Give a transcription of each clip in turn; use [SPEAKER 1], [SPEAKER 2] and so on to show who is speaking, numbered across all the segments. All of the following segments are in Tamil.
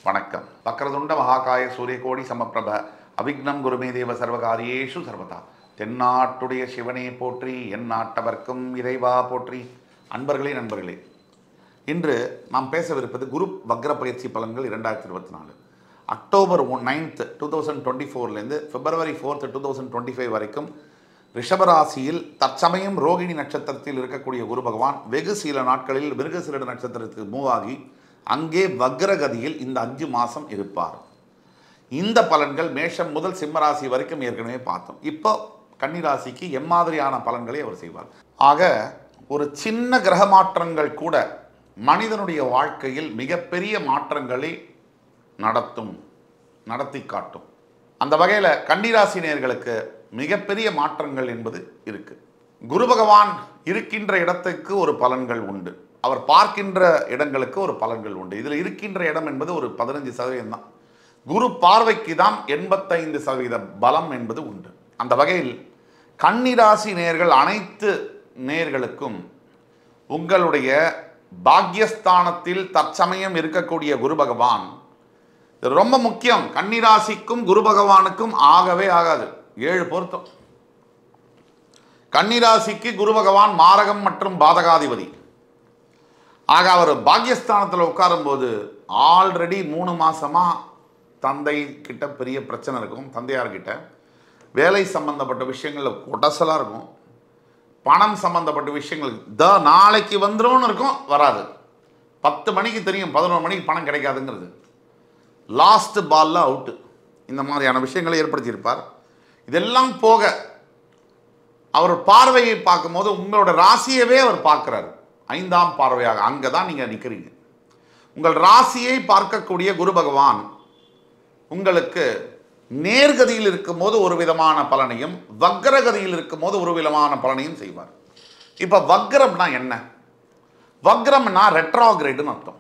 [SPEAKER 1] வணக்கம் வக்ரதுண்ட மகாகாய சூரியகோடி சமப்பிரப அவிக்னம் குருமே தேவ சர்வகாரியேஷு சர்வதா தென்னாட்டுடைய சிவனே போற்றி என் நாட்டவர்க்கும் இறைவா போற்றி அன்பர்களே நண்பர்களே இன்று நாம் பேசவிருப்பது குரு வக்ர பயிற்சி பலன்கள் இரண்டாயிரத்தி இருபத்தி நாலு October one ninth two thousand twenty ஃபோர்லேருந்து February fourth two thousand twenty five வரைக்கும் ரிஷபராசியில் தற்சமயம் ரோகிணி நட்சத்திரத்தில் இருக்கக்கூடிய குரு பகவான் வெகு சில நாட்களில் மிருகசிரட நட்சத்திரத்துக்கு மூவ் ஆகி அங்கே வக்ரகதியில் இந்த அஞ்சு மாதம் இருப்பார் இந்த பலன்கள் மேஷம் முதல் சிம்மராசி வரைக்கும் ஏற்கனவே பார்த்தோம் இப்போ கன்னிராசிக்கு எம்மாதிரியான பலன்களை அவர் செய்வார் ஆக ஒரு சின்ன கிரக மாற்றங்கள் கூட மனிதனுடைய வாழ்க்கையில் மிகப்பெரிய மாற்றங்களை நடத்தும் நடத்தி காட்டும் அந்த வகையில் கன்னிராசி நேயர்களுக்கு மிகப்பெரிய மாற்றங்கள் என்பது இருக்கு குரு பகவான் இருக்கின்ற இடத்துக்கு ஒரு பலன்கள் உண்டு அவர் பார்க்கின்ற இடங்களுக்கு ஒரு பலன்கள் உண்டு இதில் இருக்கின்ற இடம் என்பது ஒரு பதினஞ்சு சதவீதம் தான் குரு பார்வைக்கு தான் எண்பத்தைந்து சதவீத பலம் என்பது உண்டு அந்த வகையில் கன்னிராசி நேர்கள் அனைத்து நேர்களுக்கும் உங்களுடைய பாக்யஸ்தானத்தில் தற்சமயம் இருக்கக்கூடிய குரு பகவான் இது ரொம்ப முக்கியம் கன்னிராசிக்கும் குரு பகவானுக்கும் ஆகவே ஆகாது ஏழு பொருத்தம் கன்னிராசிக்கு குரு பகவான் மாரகம் மற்றும் பாதகாதிபதி ஆக அவர் பாக்யஸ்தானத்தில் உட்காரும்போது ஆல்ரெடி மூணு மாசமா தந்தை கிட்ட பெரிய பிரச்சனை இருக்கும் தந்தையார்கிட்ட வேலை சம்பந்தப்பட்ட விஷயங்களில் உடசலாக இருக்கும் பணம் சம்பந்தப்பட்ட விஷயங்கள் த நாளைக்கு வந்துரும்னு இருக்கும் வராது பத்து மணிக்கு தெரியும் பதினொரு மணிக்கு பணம் கிடைக்காதுங்கிறது லாஸ்ட் பால்ல அவுட்டு இந்த மாதிரியான விஷயங்களை ஏற்படுத்தியிருப்பார் இதெல்லாம் போக அவர் பார்வையை பார்க்கும்போது உங்களோட ராசியவே அவர் பார்க்குறாரு ஐந்தாம் பார்வையாக அங்கே தான் நீங்கள் நிற்கிறீங்க உங்கள் ராசியை பார்க்கக்கூடிய குரு பகவான் உங்களுக்கு நேர்கதியில் இருக்கும்போது ஒரு விதமான பலனையும் வக்ரகதியில் இருக்கும்போது ஒரு விதமான பலனையும் செய்வார் இப்போ வக்ரம்னா என்ன வக்ரம்னா ரெட்ராகிரேடுன்னு அர்த்தம்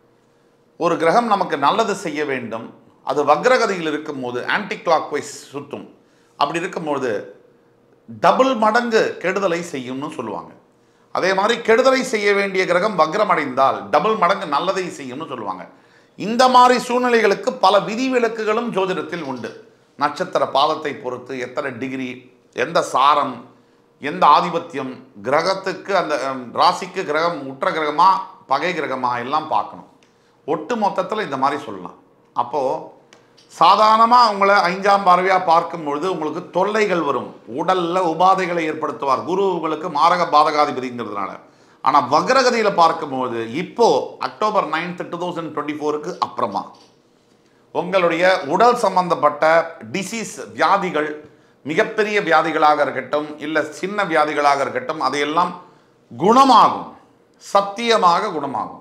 [SPEAKER 1] ஒரு கிரகம் நமக்கு நல்லது செய்ய வேண்டும் அது வக்ரகதியில் இருக்கும்போது ஆன்டி கிளாக் வைஸ் சுற்றும் அப்படி இருக்கும்போது டபுள் மடங்கு கெடுதலை செய்யும்னு சொல்லுவாங்க அதே மாதிரி கெடுதலை செய்ய வேண்டிய கிரகம் வக்ரம் அடைந்தால் டபுள் மடங்கு நல்லதை செய்யும்னு சொல்லுவாங்க இந்த மாதிரி சூழ்நிலைகளுக்கு பல விதிவிலக்குகளும் ஜோதிடத்தில் உண்டு நட்சத்திர பாதத்தை பொறுத்து எத்தனை டிகிரி எந்த சாரம் எந்த ஆதிபத்தியம் கிரகத்துக்கு அந்த அம், ராசிக்கு கிரகம் உற்ற கிரகமா பகை கிரகமா எல்லாம் பார்க்கணும் ஒட்டு மொத்தத்தில் இந்த மாதிரி சொல்லலாம் அப்போது சாதாரணமாக உங்களை ஐந்தாம் பார்வையாக பார்க்கும் பொழுது உங்களுக்கு தொல்லைகள் வரும் உடலில் உபாதைகளை ஏற்படுத்துவார் குரு உங்களுக்கு மாரக பாதகாதிபதிங்கிறதுனால ஆனால் வக்ரகதியில் பார்க்கும்போது இப்போ October ninth two thousand twenty ஃபோருக்கு அப்புறமா உங்களுடைய உடல் சம்பந்தப்பட்ட டிசீஸ் வியாதிகள் மிகப்பெரிய வியாதிகளாக இருக்கட்டும் இல்லை சின்ன வியாதிகளாக இருக்கட்டும் அதையெல்லாம் குணமாகும் சத்தியமாக குணமாகும்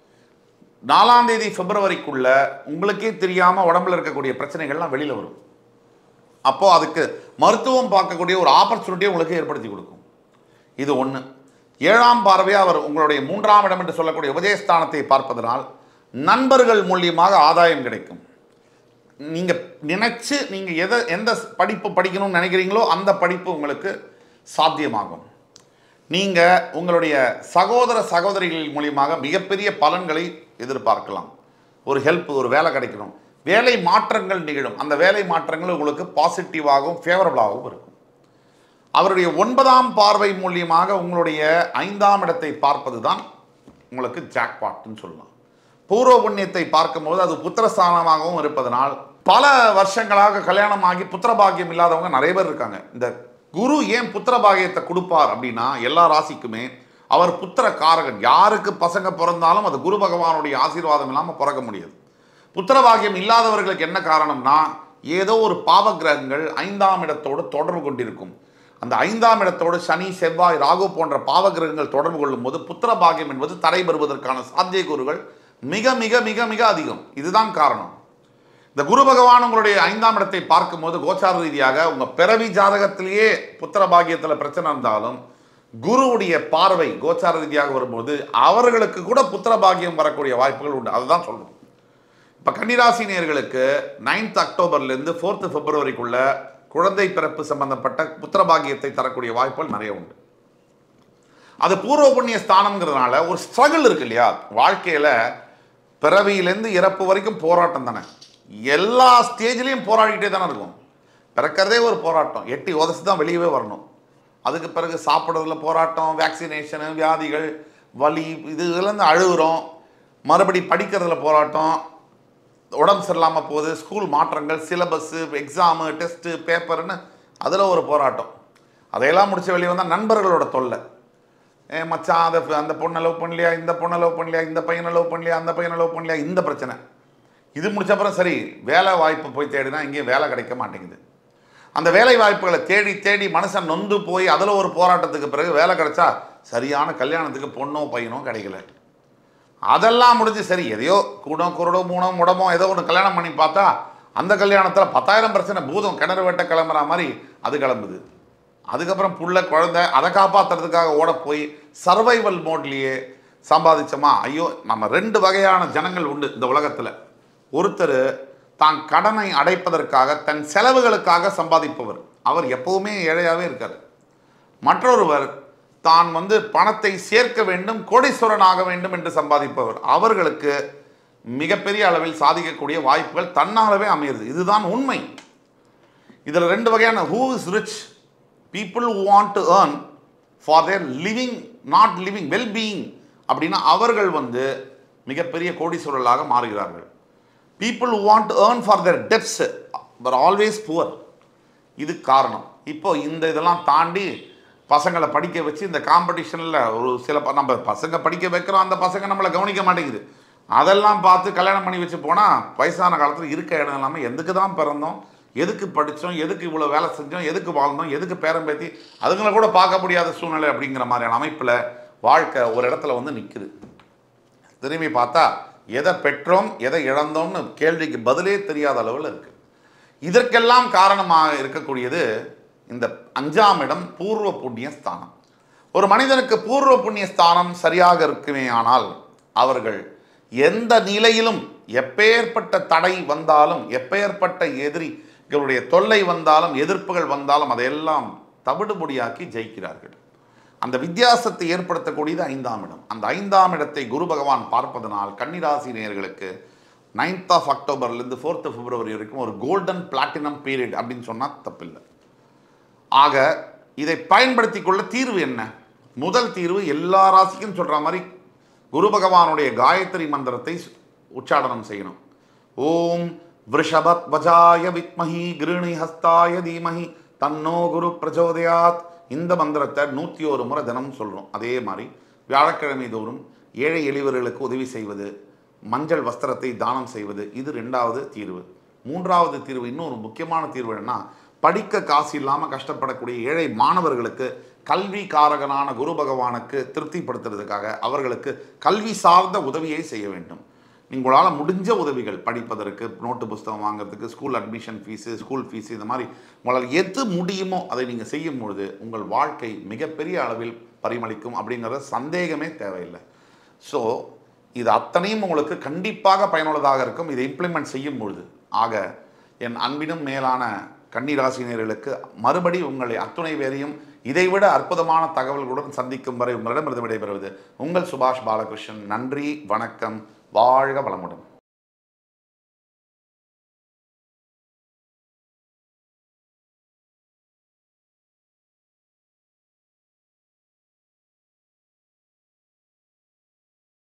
[SPEAKER 1] நாலாம் தேதி பிப்ரவரிக்குள்ள உங்களுக்கே தெரியாம உடம்புல இருக்கக்கூடிய பிரச்சனைகள்லாம் வெளியில வரும் அப்போ அதுக்கு மருத்துவம் பார்க்கக்கூடிய ஒரு ஆப்பர்ச்சுனிட்டியை உங்களுக்கு ஏற்படுத்தி கொடுக்கும் இது ஒன்று ஏழாம் பார்வையாக அவர் உங்களுடைய மூன்றாம் இடம் என்று சொல்லக்கூடிய உபதேஸ்தானத்தை பார்ப்பதனால் நண்பர்கள் மூலியமாக ஆதாயம் கிடைக்கும் நீங்கள் நினைச்சு நீங்கள் எதை எந்த படிப்பு படிக்கணும்னு நினைக்கிறீங்களோ அந்த படிப்பு உங்களுக்கு சாத்தியமாகும் நீங்கள் உங்களுடைய சகோதர சகோதரிகள் மூலியமாக மிகப்பெரிய பலன்களை எதிர்பார்க்கலாம் ஒரு ஹெல்ப் ஒரு வேலை கிடைக்கணும் வேலை மாற்றங்கள் நிகழும் அந்த வேலை மாற்றங்கள் உங்களுக்கு பாசிட்டிவாகவும் ஃபேவரபிளாகவும் இருக்கும் அவருடைய ஒன்பதாம் பார்வை மூலியமாக உங்களுடைய ஐந்தாம் இடத்தை பார்ப்பது தான் உங்களுக்கு ஜாக்பாட்னு சொல்லலாம் பூர்வ புண்ணியத்தை பார்க்கும்போது அது புத்திரஸ்தானமாகவும் இருப்பதனால் பல வருஷங்களாக கல்யாணம் ஆகி புத்திர பாக்கியம் இல்லாதவங்க நிறைய பேர் இருக்காங்க இந்த குரு ஏன் புத்திர பாக்கியத்தை கொடுப்பார் அப்படின்னா எல்லா ராசிக்குமே அவர் புத்திர காரகன் யாருக்கு பசங்க பிறந்தாலும் அது குரு பகவானுடைய ஆசீர்வாதம் இல்லாமல் பிறக்க முடியாது புத்திர பாக்கியம் இல்லாதவர்களுக்கு என்ன காரணம்னா ஏதோ ஒரு பாவ கிரகங்கள் ஐந்தாம் இடத்தோடு தொடர்பு கொண்டிருக்கும் அந்த ஐந்தாம் இடத்தோடு சனி செவ்வாய் ராகு போன்ற பாவ கிரகங்கள் தொடர்பு கொள்ளும்போது புத்திர பாக்கியம் என்பது தடைபெறுவதற்கான சாத்தியக்கூறுகள் மிக மிக மிக மிக அதிகம் இதுதான் காரணம் இந்த குரு பகவான் உங்களுடைய ஐந்தாம் இடத்தை பார்க்கும்போது கோச்சார ரீதியாக உங்க பிறவி ஜாதகத்திலேயே புத்திர பாக்கியத்தில் பிரச்சனை இருந்தாலும் குருவுடைய பார்வை கோச்சார ரீதியாக வரும்போது அவர்களுக்கு கூட புத்திர பாக்கியம் வரக்கூடிய வாய்ப்புகள் உண்டு அதுதான் சொல்றோம் இப்போ கன்னிராசி நேயர்களுக்கு நைன்த் அக்டோபர்லேருந்து ஃபோர்த்து பிப்ரவரிக்குள்ள குழந்தை பிறப்பு சம்பந்தப்பட்ட புத்திர பாக்கியத்தை தரக்கூடிய வாய்ப்புகள் நிறைய உண்டு அது பூர்வ புண்ணிய ஸ்தானம்ங்கிறதுனால ஒரு ஸ்ட்ரகிள் இருக்கு இல்லையா வாழ்க்கையில் பிறவியிலேருந்து இறப்பு வரைக்கும் போராட்டம் தானே எல்லா ஸ்டேஜ்லேயும் போராடிக்கிட்டே தானே இருக்கும் பிறக்கிறதே ஒரு போராட்டம் எட்டி உதச்சி தான் வெளியவே வரணும் அதுக்கு பிறகு சாப்பிட்றதுல போராட்டம் வேக்சினேஷனு வியாதிகள் வலி இது இதுலேருந்து அழுகுறோம் மறுபடி படிக்கிறதுல போராட்டம் உடம்பு சரியில்லாமல் போகுது ஸ்கூல் மாற்றங்கள் சிலபஸ்ஸு எக்ஸாமு டெஸ்ட்டு பேப்பர்னு அதில் ஒரு போராட்டம் அதையெல்லாம் முடிச்ச வெளியே வந்தால் நண்பர்களோட தொல்லை ஏ மச்சான் அதை அந்த பொண்ணை லவ் பண்ணலையா இந்த பொண்ணை லவ் பண்ணலையா இந்த பையனை லவ் பண்ணலையா அந்த பையனை லவ் பண்ணலையா இந்த பிரச்சனை இது முடிச்ச அப்புறம் சரி வேலை வாய்ப்பு போய் தேடினா இங்கேயும் வேலை கிடைக்க மாட்டேங்குது அந்த வேலை வாய்ப்புகளை தேடி தேடி மனுஷன் நொந்து போய் அதில் ஒரு போராட்டத்துக்கு பிறகு வேலை கிடைச்சா சரியான கல்யாணத்துக்கு பொண்ணோ பையனோ கிடைக்கல அதெல்லாம் முடிஞ்சு சரி எதையோ கூடோ குருடோ மூணோ முடமோ ஏதோ ஒன்று கல்யாணம் பண்ணி பார்த்தா அந்த கல்யாணத்தில் பத்தாயிரம் பிரச்சனை பூதம் கிணறு வெட்ட கிளம்புற மாதிரி அது கிளம்புது அதுக்கப்புறம் புள்ள குழந்தை அதை காப்பாற்றுறதுக்காக ஓட போய் சர்வைவல் மோட்லேயே சம்பாதிச்சோமா ஐயோ நம்ம ரெண்டு வகையான ஜனங்கள் உண்டு இந்த உலகத்தில் ஒருத்தர் தான் கடனை அடைப்பதற்காக தன் செலவுகளுக்காக சம்பாதிப்பவர் அவர் எப்பவுமே ஏழையாகவே இருக்கார் மற்றொருவர் தான் வந்து பணத்தை சேர்க்க வேண்டும் கோடீஸ்வரன் ஆக வேண்டும் என்று சம்பாதிப்பவர் அவர்களுக்கு மிகப்பெரிய அளவில் சாதிக்கக்கூடிய வாய்ப்புகள் தன்னாலவே அமையுது இதுதான் உண்மை இதில் ரெண்டு வகையான who is rich people who want to earn for their living not living well being அப்படின்னா அவர்கள் வந்து மிகப்பெரிய கோடீஸ்வரர்களாக மாறுகிறார்கள் people who want to earn for their debts but always poor இது காரணம் இப்போ இந்த இதெல்லாம் தாண்டி பசங்களை படிக்க வச்சு இந்த காம்படிஷனில் ஒரு சில ப- நம்ம பசங்க படிக்க வைக்கிறோம் அந்த பசங்க நம்மளை கவனிக்க மாட்டேங்குது அதெல்லாம் பார்த்து கல்யாணம் பண்ணி வச்சு போனால் வயசான காலத்தில் இருக்க இடம் இல்லாமல் எதுக்கு தான் பிறந்தோம் எதுக்கு படித்தோம் எதுக்கு இவ்வளோ வேலை செஞ்சோம் எதுக்கு வாழ்ந்தோம் எதுக்கு பேரம் பேத்தி அதுங்களை கூட பார்க்க முடியாத சூழ்நிலை அப்படிங்கிற மாதிரியான அமைப்பில் வாழ்க்கை ஒரு இடத்துல வந்து நிற்குது திரும்பி பார்த்தா எதை பெற்றோம் எதை இழந்தோம்னு கேள்விக்கு பதிலே தெரியாத அளவில் இருக்கு இதற்கெல்லாம் காரணமாக இருக்கக்கூடியது இந்த அஞ்சாம் இடம் பூர்வ புண்ணிய ஸ்தானம் ஒரு மனிதனுக்கு பூர்வ புண்ணிய ஸ்தானம் சரியாக இருக்குமே ஆனால் அவர்கள் எந்த நிலையிலும் எப்பேற்பட்ட தடை வந்தாலும் எப்பேற்பட்ட எதிரிகளுடைய தொல்லை வந்தாலும் எதிர்ப்புகள் வந்தாலும் அதையெல்லாம் தவிடுபொடியாக்கி ஜெயிக்கிறார்கள் அந்த வித்தியாசத்தை ஏற்படுத்தக்கூடியது ஐந்தாம் இடம் அந்த ஐந்தாம் இடத்தை குரு பகவான் பார்ப்பதனால் கன்னிராசி நேயர்களுக்கு நைன்த் ஆஃப் அக்டோபர்லேருந்து ஃபோர்த்து பிப்ரவரி வரைக்கும் ஒரு கோல்டன் பிளாட்டினம் பீரியட் அப்படின்னு சொன்னால் தப்பில்லை ஆக இதை பயன்படுத்தி கொள்ள தீர்வு என்ன முதல் தீர்வு எல்லா ராசிக்கும் சொல்கிற மாதிரி குரு பகவானுடைய காயத்ரி மந்திரத்தை உச்சாடனம் செய்யணும் ஓம் விருஷபத் வஜாய வித்மஹி கிருணி ஹஸ்தாய தீமஹி தன்னோ குரு பிரச்சோதயாத் இந்த மந்திரத்தை நூற்றி ஒரு முறை தினமும் சொல்கிறோம் அதே மாதிரி வியாழக்கிழமை தோறும் ஏழை எளியவர்களுக்கு உதவி செய்வது மஞ்சள் வஸ்திரத்தை தானம் செய்வது இது ரெண்டாவது தீர்வு மூன்றாவது தீர்வு இன்னொரு முக்கியமான தீர்வு என்னன்னா படிக்க காசு இல்லாமல் கஷ்டப்படக்கூடிய ஏழை மாணவர்களுக்கு கல்வி காரகனான குரு பகவானுக்கு திருப்திப்படுத்துறதுக்காக அவர்களுக்கு கல்வி சார்ந்த உதவியை செய்ய வேண்டும் உங்களால் முடிஞ்ச உதவிகள் படிப்பதற்கு நோட்டு புஸ்தகம் வாங்குறதுக்கு school admission fees school fees இந்த மாதிரி உங்களால் எது முடியுமோ அதை நீங்கள் செய்யும் பொழுது உங்கள் வாழ்க்கை மிகப்பெரிய அளவில் பரிமளிக்கும் அப்படிங்கிற சந்தேகமே தேவையில்லை ஸோ இது அத்தனையும் உங்களுக்கு கண்டிப்பாக பயனுள்ளதாக இருக்கும் இதை இம்ப்ளிமெண்ட் செய்யும் பொழுது ஆக என் அன்பினும் மேலான கன்னிராசினியர்களுக்கு மறுபடி உங்களை அத்துணை பேரையும் இதைவிட அற்புதமான தகவல்களுடன் சந்திக்கும் வரை உங்களிடமிருந்து விடைபெறுவது உங்கள் சுபாஷ் பாலகிருஷ்ணன் நன்றி வணக்கம் வாழ்க வளமுடன்